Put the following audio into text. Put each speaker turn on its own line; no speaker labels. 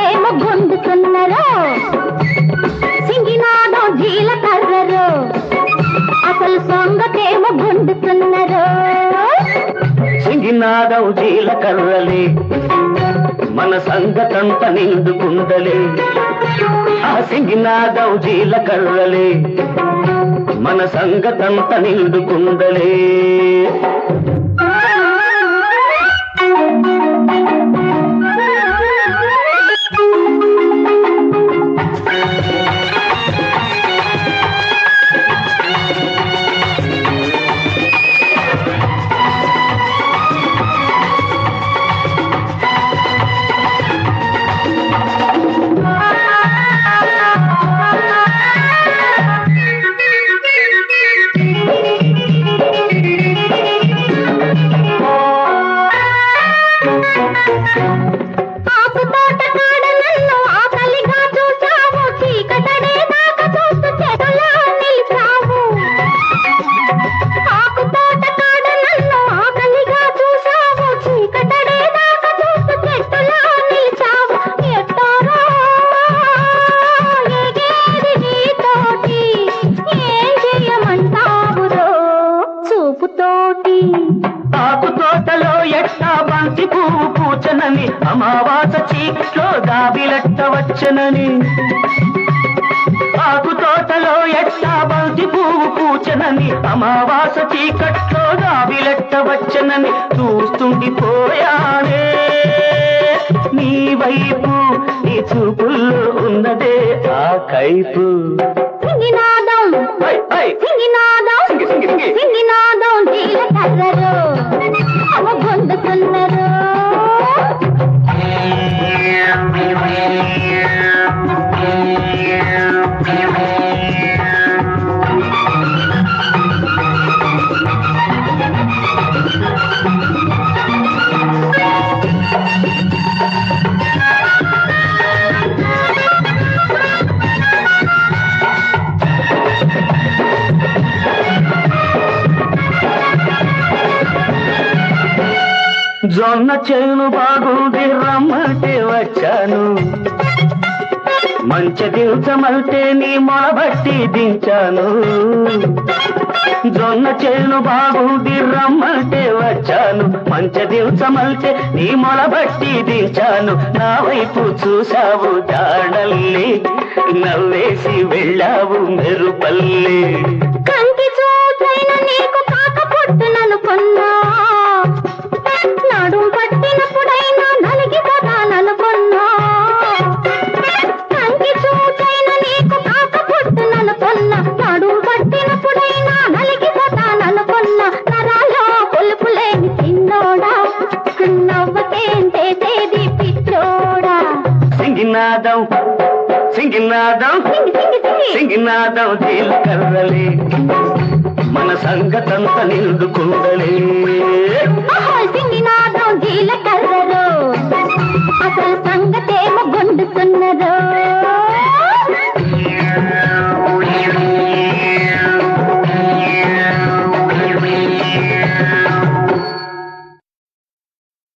సంగతేమో గుండుతున్నరో సింగినాదో జీలకర్రరో అసలు సంగతేమో గుండుతున్నరో
సింగినాదం జీలకర్రలే మన సంగతంత నిండుకుండలే ఆ సింగినాదం జీలకర్రలే మన సంగతంత నిండుకుండలే
ఆకు తోట కాడ నన్ను ఆకలిగా చూసావు చీకటనే దాకా చూస్తూ చెడులా నిలిచావు ఆకు తోట కాడ నన్ను ఆకలిగా చూసావు చీకటనే దాకా చూస్తూ చెట్టులా నిలిచావు ఎట్టారో ఎగేది నీతోటి ఏం చేయమంటావురో చూపుతోటి
ఆకు తోటలో ఎట్టా బంతి పువ్వు పూచనని అమావాస చీకట్లో దాబిలెట్ట వచ్చనని ఆకు తోటలో ఎట్టా బంతి పువ్వు పూచనని అమావాస చీకట్లో దాబిలెట్ట వచ్చనని చూస్తుండిపోయానే నీ వైపు నీ చూపుల్లో ఉన్నదే ఆ కైపు
సింగినాదం
హై, హై.
సింగినాదం
సింగి, సింగి, సింగి.
సింగినాదం జీలకర్రరు అవ పొందుతున్నారు
జొన్న చేను బాగుంది రమ్మంటే వచ్చాను మంచి దించమంటే నీ మొలబట్టి దించాను జొన్న చేను బాగుంది రమ్మంటే వచ్చాను మంచి దించమంటే నీ మొలబట్టి దించాను నా వైపు చూసావు జాడల్లి నవ్వేసి వెళ్ళావు మెరుపల్లి
కంటి చూసైన నీకు కాక పుట్టుననుకున్నా నడుం పట్టినప్పుడైనా నలిగిపోతాననుకున్నా కంటి చూసైన నీకు కాక పుట్టుననుకున్నా నడుం పట్టినప్పుడైనా నలిగిపోతాననుకున్నా నరాలో కొలుపులేని చిన్నోడా నవ్వకేం చేసేది పిచ్చోడా
సింగినాదం సింగినాదం
సింగి సింగి సింగి
సింగినాదం జీలకర్రలే మన సంగతంత నిండుకుండలే
ఆహా, సింగినాదం జీలకర్రరు అసలు సంగతేమో గుండుతున్నారు